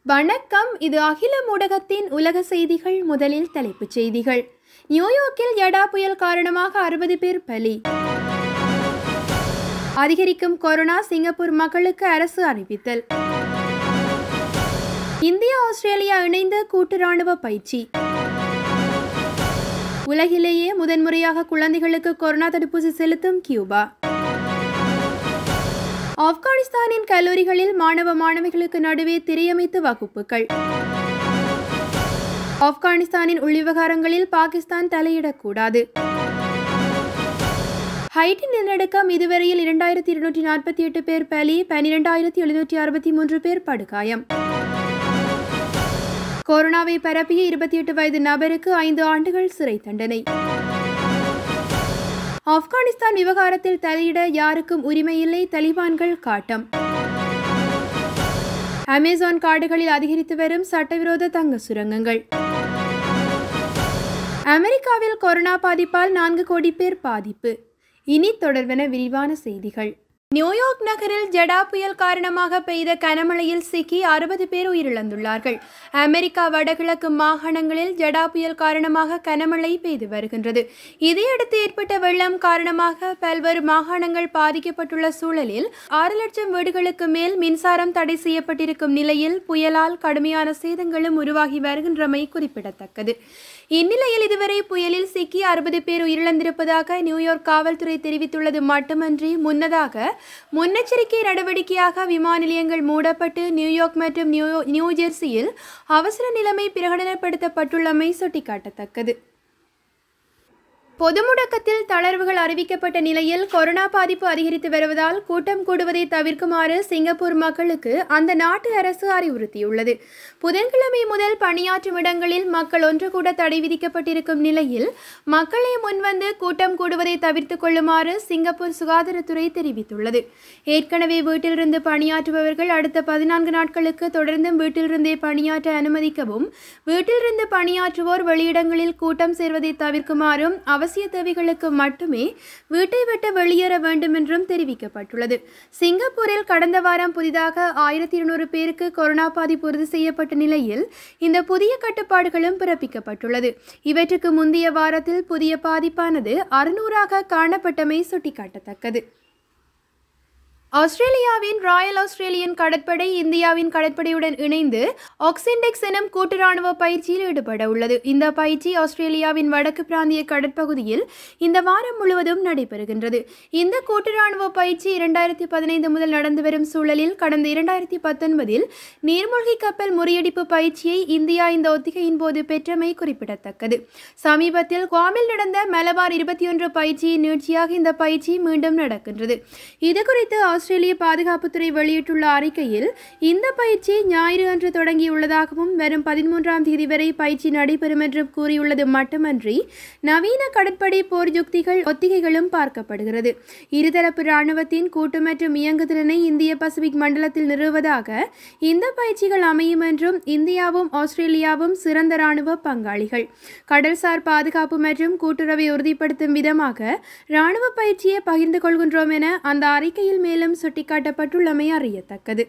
வணக்கம் இது அகில ஊடகத்தின் உலக செய்திகள் முதலில் தலைப்புச் செய்திகள் நியூயார்க்கில் யடா புயல் காரணமாக அறுபது பேர் பலி அதிகரிக்கும் கொரோனா சிங்கப்பூர் மக்களுக்கு அரசு அறிவித்தல் இந்தியா ஆஸ்திரேலியா இணைந்த கூட்டு ராணுவ பயிற்சி உலகிலேயே முதன்முறையாக குழந்தைகளுக்கு கொரோனா தடுப்பூசி செலுத்தும் கியூபா ஆப்கானிஸ்தானின் கல்லூரிகளில் மாணவ மாணவிகளுக்கு நடுவே திரையமைத்து வகுப்புகள் ஆப்கானிஸ்தானின் உள்விவகாரங்களில் பாகிஸ்தான் தலையிடக்கூடாது ஹைட்டி நிலநடுக்கம் இதுவரையில் இரண்டாயிரத்தி இருநூற்றி நாற்பத்தி எட்டு பேர் பலி பனிரெண்டாயிரத்தி எழுநூற்றி அறுபத்தி மூன்று பேர் படுகாயம் கொரோனாவை பரப்பிய இருபத்தி எட்டு வயது நபருக்கு ஐந்து ஆண்டுகள் சிறை தண்டனை ஆப்கானிஸ்தான் விவகாரத்தில் தலையிட யாருக்கும் உரிமையில்லை தலிபான்கள் காட்டம் அமேசான் காடுகளில் அதிகரித்து வரும் சட்டவிரோத தங்க சுரங்கங்கள் அமெரிக்காவில் கொரோனா பாதிப்பால் நான்கு கோடி பேர் பாதிப்பு இனி தொடர்வென விரிவான செய்திகள் நியூயார்க் நகரில் ஜடா புயல் காரணமாக பெய்த கனமழையில் சிக்கி அறுபது பேர் உயிரிழந்துள்ளார்கள் அமெரிக்கா வடகிழக்கு மாகாணங்களில் ஜடா புயல் காரணமாக கனமழை பெய்து வருகின்றது இதையடுத்து ஏற்பட்ட வெள்ளம் காரணமாக பல்வேறு மாகாணங்கள் பாதிக்கப்பட்டுள்ள சூழலில் ஆறு லட்சம் வீடுகளுக்கு மேல் மின்சாரம் தடை செய்யப்பட்டிருக்கும் நிலையில் புயலால் கடுமையான சேதங்களும் உருவாகி வருகின்றமை குறிப்பிடத்தக்கது இந்நிலையில் இதுவரை புயலில் சிக்கி அறுபது பேர் உயிரிழந்திருப்பதாக நியூயார்க் காவல்துறை தெரிவித்துள்ளது மட்டுமன்றி முன்னதாக முன்னெச்சரிக்கை நடவடிக்கையாக விமான நிலையங்கள் மூடப்பட்டு நியூயார்க் மற்றும் நியூ நியூ ஜெர்சியில் அவசர நிலைமை பிரகடனப்படுத்தப்பட்டுள்ளமை சுட்டிக்காட்டத்தக்கது பொது முடக்கத்தில் தளர்வுகள் அறிவிக்கப்பட்ட நிலையில் கொரோனா பாதிப்பு அதிகரித்து வருவதால் கூட்டம் கூடுவதை தவிர்க்குமாறு சிங்கப்பூர் மக்களுக்கு அந்த நாட்டு அரசு அறிவுறுத்தியுள்ளது புதன்கிழமை முதல் பணியாற்றும் இடங்களில் மக்கள் ஒன்று கூட தடை விதிக்கப்பட்டிருக்கும் நிலையில் மக்களே முன்வந்து கூட்டம் கூடுவதை தவிர்த்துக் கொள்ளுமாறு சிங்கப்பூர் சுகாதாரத்துறை தெரிவித்துள்ளது ஏற்கனவே வீட்டிலிருந்து பணியாற்றுபவர்கள் அடுத்த பதினான்கு நாட்களுக்கு தொடர்ந்தும் வீட்டிலிருந்தே பணியாற்ற அனுமதிக்கவும் வீட்டிலிருந்து பணியாற்றுவோர் வெளியிடங்களில் கூட்டம் சேர்வதை தவிர்க்குமாறும் அவசிய தேவைகளுக்கு மட்டுமே வீட்டை விட்டு வெளியேற வேண்டும் என்றும் தெரிவிக்கப்பட்டுள்ளது சிங்கப்பூரில் கடந்த வாரம் புதிதாக ஆயிரத்தி இருநூறு பேருக்கு கொரோனா பாதிப்பு உறுதி செய்யப்பட்ட நிலையில் இந்த புதிய கட்டுப்பாடுகளும் பிறப்பிக்கப்பட்டுள்ளது இவற்றுக்கு முந்தைய வாரத்தில் புதிய பாதிப்பானது அறுநூறாக காணப்பட்டமை சுட்டிக்காட்டத்தக்கது ஆஸ்திரேலியாவின் ராயல் ஆஸ்திரேலியன் கடற்படை இந்தியாவின் கடற்படையுடன் இணைந்து ஆக்சிண்டெக்ஸ் எனும் கூட்டு ராணுவ பயிற்சியில் ஈடுபட உள்ளது இந்த பயிற்சி ஆஸ்திரேலியாவின் வடக்கு பிராந்திய கடற்பகுதியில் இந்த வாரம் முழுவதும் நடைபெறுகின்றது இந்த கூட்டு ராணுவ பயிற்சி இரண்டாயிரத்தி பதினைந்து முதல் நடந்து வரும் சூழலில் கடந்த இரண்டாயிரத்தி பத்தொன்பதில் நீர்மூழ்கி கப்பல் முறியடிப்பு பயிற்சியை இந்தியா இந்த ஒத்திகையின் போது பெற்றமை குறிப்பிடத்தக்கது சமீபத்தில் குவாமில் நடந்த மலபார் இருபத்தி ஒன்று பயிற்சியின் நீட்சியாக இந்த பயிற்சி மீண்டும் நடக்கின்றது இதுகுறித்து ஆஸ்திரேலிய பாதுகாப்புத்துறை வெளியிட்டுள்ள அறிக்கையில் இந்த பயிற்சி ஞாயிறு அன்று தொடங்கியுள்ளதாகவும் வரும் பதிமூன்றாம் தேதி வரை பயிற்சி நடைபெறும் என்றும் கூறியுள்ளது மட்டுமன்றி நவீன கடற்படை போர் யுக்திகள் ஒத்திகைகளும் பார்க்கப்படுகிறது இருதரப்பு ராணுவத்தின் கூட்டு மற்றும் இயங்குதிறனை இந்திய பசிபிக் மண்டலத்தில் நிறுவுவதாக இந்த பயிற்சிகள் அமையும் என்றும் இந்தியாவும் ஆஸ்திரேலியாவும் சிறந்த ராணுவ பங்காளிகள் கடல்சார் பாதுகாப்பு மற்றும் கூட்டுறவை உறுதிப்படுத்தும் விதமாக ராணுவ பயிற்சியை பகிர்ந்து கொள்கின்றோம் என அந்த அறிக்கையில் மேலும் சுட்டிக்காட்டப்பட்டுள்ளமை அறியத்தக்கது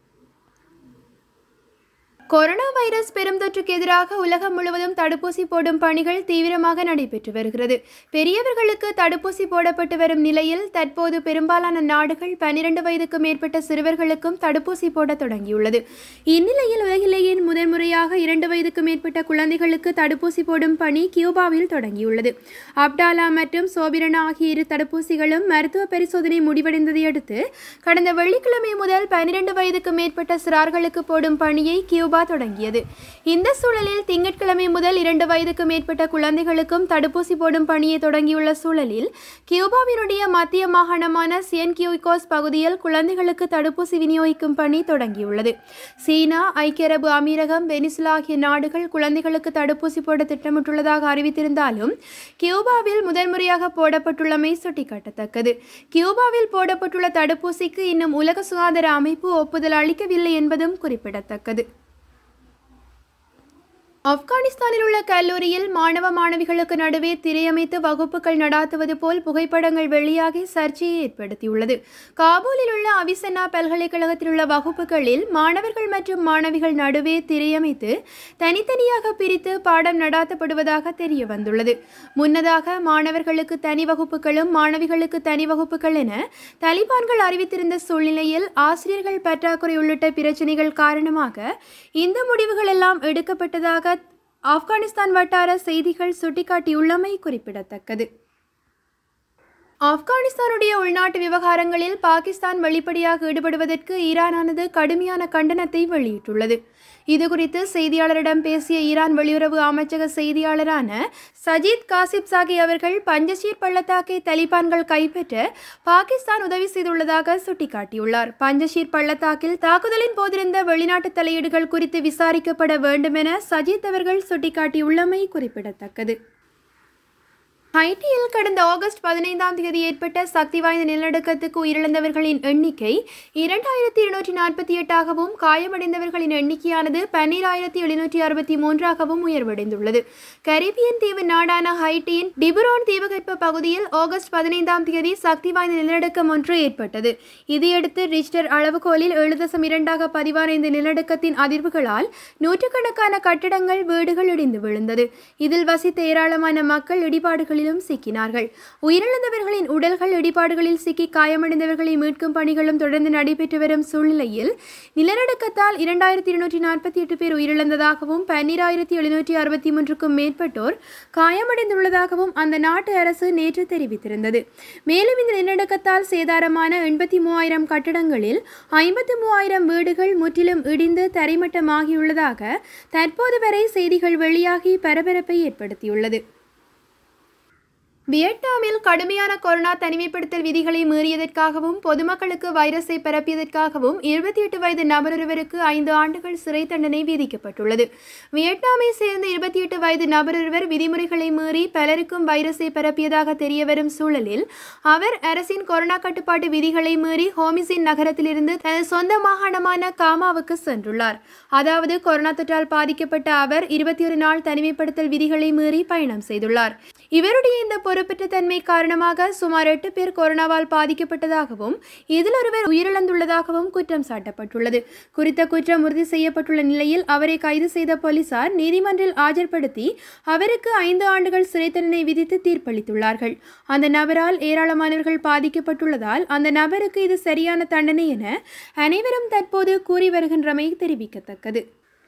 கொரோனா வைரஸ் பெருந்தொற்றுக்கு எதிராக உலகம் முழுவதும் தடுப்பூசி போடும் பணிகள் தீவிரமாக நடைபெற்று வருகிறது பெரியவர்களுக்கு தடுப்பூசி போடப்பட்டு வரும் நிலையில் தற்போது பெரும்பாலான நாடுகள் பனிரெண்டு வயதுக்கு மேற்பட்ட சிறுவர்களுக்கும் தடுப்பூசி போட தொடங்கியுள்ளது இந்நிலையில் உலகிலேயே முதன்முறையாக இரண்டு வயதுக்கு மேற்பட்ட குழந்தைகளுக்கு தடுப்பூசி போடும் பணி கியூபாவில் தொடங்கியுள்ளது அப்டாலா மற்றும் சோபிரனா ஆகிய இரு தடுப்பூசிகளும் மருத்துவ பரிசோதனை முடிவடைந்ததை அடுத்து கடந்த வெள்ளிக்கிழமை முதல் பனிரெண்டு வயதுக்கு மேற்பட்ட சிறார்களுக்கு போடும் பணியை கியூபா கியூபா தொடங்கியது இந்த சூழலில் திங்கட்கிழமை முதல் இரண்டு வயதுக்கு மேற்பட்ட குழந்தைகளுக்கும் தடுப்பூசி போடும் பணியை தொடங்கியுள்ள சூழலில் கியூபாவினுடைய மத்திய மாகாணமான சியன் கியூகோஸ் பகுதியில் குழந்தைகளுக்கு தடுப்பூசி விநியோகிக்கும் பணி தொடங்கியுள்ளது சீனா ஐக்கிய அரபு அமீரகம் வெனிசுலா ஆகிய நாடுகள் குழந்தைகளுக்கு தடுப்பூசி போட திட்டமிட்டுள்ளதாக அறிவித்திருந்தாலும் கியூபாவில் முதன்முறையாக போடப்பட்டுள்ளமை சுட்டிக்காட்டத்தக்கது கியூபாவில் போடப்பட்டுள்ள தடுப்பூசிக்கு இன்னும் உலக சுகாதார அமைப்பு ஒப்புதல் அளிக்கவில்லை என்பதும் குறிப்பிடத்தக்கது ஆப்கானிஸ்தானில் உள்ள கல்லூரியில் மாணவ மாணவிகளுக்கு நடுவே திரையமைத்து வகுப்புகள் நடாத்துவது போல் புகைப்படங்கள் வெளியாகி சர்ச்சையை ஏற்படுத்தியுள்ளது காபூலில் உள்ள அவிசென்னா பல்கலைக்கழகத்தில் உள்ள வகுப்புகளில் மாணவர்கள் மற்றும் மாணவிகள் நடுவே திரையமைத்து தனித்தனியாக பிரித்து பாடம் நடாத்தப்படுவதாக தெரிய வந்துள்ளது முன்னதாக மாணவர்களுக்கு தனி வகுப்புகளும் மாணவிகளுக்கு தனி வகுப்புகள் என தலிபான்கள் அறிவித்திருந்த சூழ்நிலையில் ஆசிரியர்கள் பற்றாக்குறை உள்ளிட்ட பிரச்சினைகள் காரணமாக இந்த முடிவுகள் எல்லாம் எடுக்கப்பட்டதாக ஆப்கானிஸ்தான் வட்டார செய்திகள் சுட்டிக்காட்டியுள்ளமை குறிப்பிடத்தக்கது ஆப்கானிஸ்தானுடைய உள்நாட்டு விவகாரங்களில் பாகிஸ்தான் வெளிப்படையாக ஈடுபடுவதற்கு ஈரானானது கடுமையான கண்டனத்தை வெளியிட்டுள்ளது இதுகுறித்து செய்தியாளரிடம் பேசிய ஈரான் வெளியுறவு அமைச்சக செய்தியாளரான சஜித் காசிப் சாகி அவர்கள் பஞ்சஷீர் பள்ளத்தாக்கை தலிபான்கள் கைப்பற்ற பாகிஸ்தான் உதவி செய்துள்ளதாக சுட்டிக்காட்டியுள்ளார் பஞ்சஷீர் பள்ளத்தாக்கில் தாக்குதலின் போதிருந்த வெளிநாட்டு தலையீடுகள் குறித்து விசாரிக்கப்பட வேண்டும் என சஜித் அவர்கள் சுட்டிக்காட்டியுள்ளமை குறிப்பிடத்தக்கது ஹைட்டியில் கடந்த ஆகஸ்ட் பதினைந்தாம் தேதி ஏற்பட்ட சக்தி வாய்ந்த நிலநடுக்கத்துக்கு உயிரிழந்தவர்களின் எண்ணிக்கை இரண்டாயிரத்தி இருநூற்றி நாற்பத்தி எட்டாகவும் காயமடைந்தவர்களின் எண்ணிக்கையானது பன்னிராயிரத்தி எழுநூற்றி அறுபத்தி மூன்றாகவும் உயர்வடைந்துள்ளது கரீபியன் தீவு நாடான ஹைட்டியின் டிபுரோன் தீபகற்ப பகுதியில் ஆகஸ்ட் பதினைந்தாம் தேதி சக்தி வாய்ந்த நிலநடுக்கம் ஒன்று ஏற்பட்டது இதையடுத்து ரிச்டர் அளவுகோலில் ஏழு தசம் இரண்டாக பதிவான இந்த நிலநடுக்கத்தின் அதிர்வுகளால் நூற்றுக்கணக்கான கட்டடங்கள் வீடுகள் இடிந்து விழுந்தது இதில் வசித்த ஏராளமான மக்கள் இடிபாடுகளில் இடிபாடுகளிலும் சிக்கினார்கள் உயிரிழந்தவர்களின் உடல்கள் இடிபாடுகளில் சிக்கி காயமடைந்தவர்களை மீட்கும் பணிகளும் தொடர்ந்து நடைபெற்று வரும் சூழ்நிலையில் நிலநடுக்கத்தால் இரண்டாயிரத்தி இருநூற்றி நாற்பத்தி எட்டு பேர் உயிரிழந்ததாகவும் பன்னிராயிரத்தி எழுநூற்றி அறுபத்தி மூன்றுக்கும் மேற்பட்டோர் காயமடைந்துள்ளதாகவும் அந்த நாட்டு அரசு நேற்று தெரிவித்திருந்தது மேலும் இந்த நிலநடுக்கத்தால் சேதாரமான எண்பத்தி மூவாயிரம் கட்டடங்களில் ஐம்பத்தி மூவாயிரம் வீடுகள் முற்றிலும் இடிந்து தரைமட்டமாகியுள்ளதாக தற்போது வரை செய்திகள் வெளியாகி பரபரப்பை ஏற்படுத்தியுள்ளது வியட்நாமில் கடுமையான கொரோனா தனிமைப்படுத்தல் விதிகளை மீறியதற்காகவும் பொதுமக்களுக்கு வைரஸை பரப்பியதற்காகவும் இருபத்தி எட்டு வயது நபரொருவருக்கு ஐந்து ஆண்டுகள் சிறை தண்டனை விதிக்கப்பட்டுள்ளது வியட்நாமை சேர்ந்த இருபத்தி எட்டு வயது நபரொருவர் விதிமுறைகளை மீறி பலருக்கும் வைரஸை பரப்பியதாக தெரியவரும் சூழலில் அவர் அரசின் கொரோனா கட்டுப்பாட்டு விதிகளை மீறி ஹோமிசின் நகரத்திலிருந்து தனது சொந்த மாகாணமான காமாவுக்கு சென்றுள்ளார் அதாவது கொரோனா தொற்றால் பாதிக்கப்பட்ட அவர் இருபத்தி ஒரு நாள் தனிமைப்படுத்தல் விதிகளை மீறி பயணம் செய்துள்ளார் இவருடைய இந்த பொறுப்பற்ற தன்மை காரணமாக சுமார் எட்டு பேர் கொரோனாவால் பாதிக்கப்பட்டதாகவும் இதில் ஒருவர் உயிரிழந்துள்ளதாகவும் குற்றம் சாட்டப்பட்டுள்ளது குறித்த குற்றம் உறுதி செய்யப்பட்டுள்ள நிலையில் அவரை கைது செய்த போலீசார் நீதிமன்றில் ஆஜர்படுத்தி அவருக்கு ஐந்து ஆண்டுகள் சிறை தண்டனை விதித்து தீர்ப்பளித்துள்ளார்கள் அந்த நபரால் ஏராளமானவர்கள் பாதிக்கப்பட்டுள்ளதால் அந்த நபருக்கு இது சரியான தண்டனை என அனைவரும் தற்போது கூறி வருகின்றமை தெரிவிக்கத்தக்கது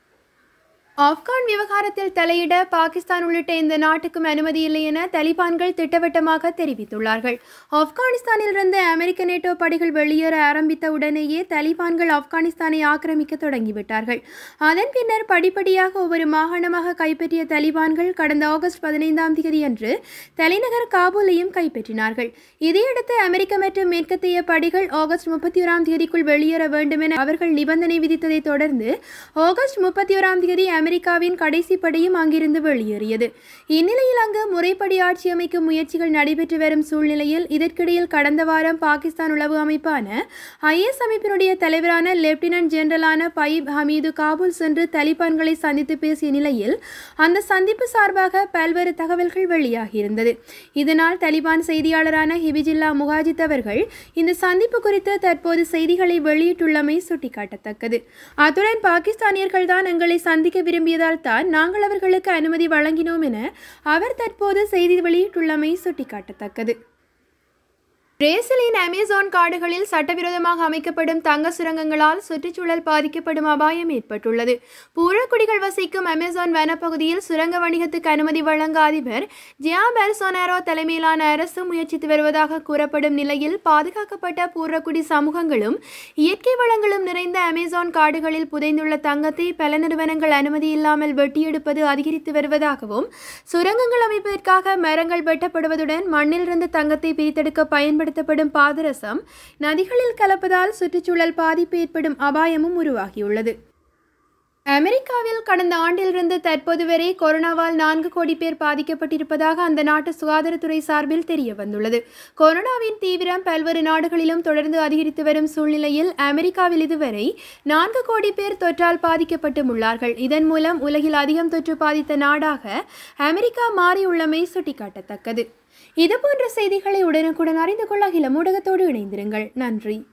ஆப்கான் விவகாரத்தில் தலையிட பாகிஸ்தான் உள்ளிட்ட இந்த நாட்டுக்கும் அனுமதி இல்லை என தலிபான்கள் திட்டவட்டமாக தெரிவித்துள்ளார்கள் ஆப்கானிஸ்தானில் இருந்து அமெரிக்க நேட்டோ படைகள் வெளியேற ஆரம்பித்த உடனேயே தலிபான்கள் ஆப்கானிஸ்தானை ஆக்கிரமிக்க தொடங்கிவிட்டார்கள் அதன் பின்னர் படிப்படியாக ஒவ்வொரு மாகாணமாக கைப்பற்றிய தலிபான்கள் கடந்த ஆகஸ்ட் பதினைந்தாம் தேதி அன்று தலைநகர் காபூலையும் கைப்பற்றினார்கள் இதையடுத்து அமெரிக்க மற்றும் மேற்கத்திய படைகள் ஆகஸ்ட் முப்பத்தி ஓராம் தேதிக்குள் வெளியேற வேண்டும் என அவர்கள் நிபந்தனை விதித்ததை தொடர்ந்து ஆகஸ்ட் முப்பத்தி ஓராம் தேதி அமெரிக்காவின் கடைசி படையும் அங்கிருந்து வெளியேறியது இந்நிலையில் அங்கு முறைப்படி ஆட்சி அமைக்கும் முயற்சிகள் நடைபெற்று வரும் சூழ்நிலையில் இதற்கிடையில் கடந்த வாரம் பாகிஸ்தான் உளவு அமைப்பான ஐஎஸ் அமைப்பினுடைய தலைவரான லெப்டினன்ட் ஜெனரலான பயிப் ஹமீது காபூல் சென்று தலிபான்களை சந்தித்து பேசிய நிலையில் அந்த சந்திப்பு சார்பாக பல்வேறு தகவல்கள் வெளியாகியிருந்தது இதனால் தலிபான் செய்தியாளரான ஹிபிஜில்லா முகாஜித் அவர்கள் இந்த சந்திப்பு குறித்து தற்போது செய்திகளை வெளியிட்டுள்ளமை சுட்டிக்காட்டத்தக்கது அத்துடன் பாகிஸ்தானியர்கள் தான் எங்களை சந்திக்க விரும்பியதால் தான் நாங்கள் அவர்களுக்கு அனுமதி வழங்கினோம் என அவர் தற்போது செய்தி வெளியிட்டுள்ளமை சுட்டிக்காட்டத்தக்கது பிரேசிலின் அமேசான் காடுகளில் சட்டவிரோதமாக அமைக்கப்படும் தங்க சுரங்கங்களால் சுற்றுச்சூழல் பாதிக்கப்படும் அபாயம் ஏற்பட்டுள்ளது பூரக்குடிகள் வசிக்கும் அமேசான் வனப்பகுதியில் சுரங்க வணிகத்துக்கு அனுமதி வழங்க அதிபர் ஜியா பெல்சோனாரோ தலைமையிலான அரசு முயற்சித்து வருவதாக கூறப்படும் நிலையில் பாதுகாக்கப்பட்ட பூரக்குடி சமூகங்களும் இயற்கை வளங்களும் நிறைந்த அமேசான் காடுகளில் புதைந்துள்ள தங்கத்தை பல நிறுவனங்கள் அனுமதி இல்லாமல் வெட்டியெடுப்பது அதிகரித்து வருவதாகவும் சுரங்கங்கள் அமைப்பதற்காக மரங்கள் வெட்டப்படுவதுடன் மண்ணிலிருந்து தங்கத்தை பிரித்தெடுக்க பயன்படுத்த பயன்படுத்தப்படும் பாதரசம் நதிகளில் கலப்பதால் சுற்றுச்சூழல் பாதிப்பு ஏற்படும் அபாயமும் உருவாகியுள்ளது அமெரிக்காவில் கடந்த ஆண்டிலிருந்து தற்போது வரை கொரோனாவால் நான்கு கோடி பேர் பாதிக்கப்பட்டிருப்பதாக அந்த நாட்டு சுகாதாரத்துறை சார்பில் தெரிய வந்துள்ளது கொரோனாவின் தீவிரம் பல்வேறு நாடுகளிலும் தொடர்ந்து அதிகரித்து வரும் சூழ்நிலையில் அமெரிக்காவில் இதுவரை நான்கு கோடி பேர் தொற்றால் பாதிக்கப்பட்டும் உள்ளார்கள் இதன் மூலம் உலகில் அதிகம் தொற்று பாதித்த நாடாக அமெரிக்கா மாறியுள்ளமை சுட்டிக்காட்டத்தக்கது இதுபோன்ற செய்திகளை உடனுக்குடன் அறிந்து கொள்ள அகில ஊடகத்தோடு இணைந்திருங்கள் நன்றி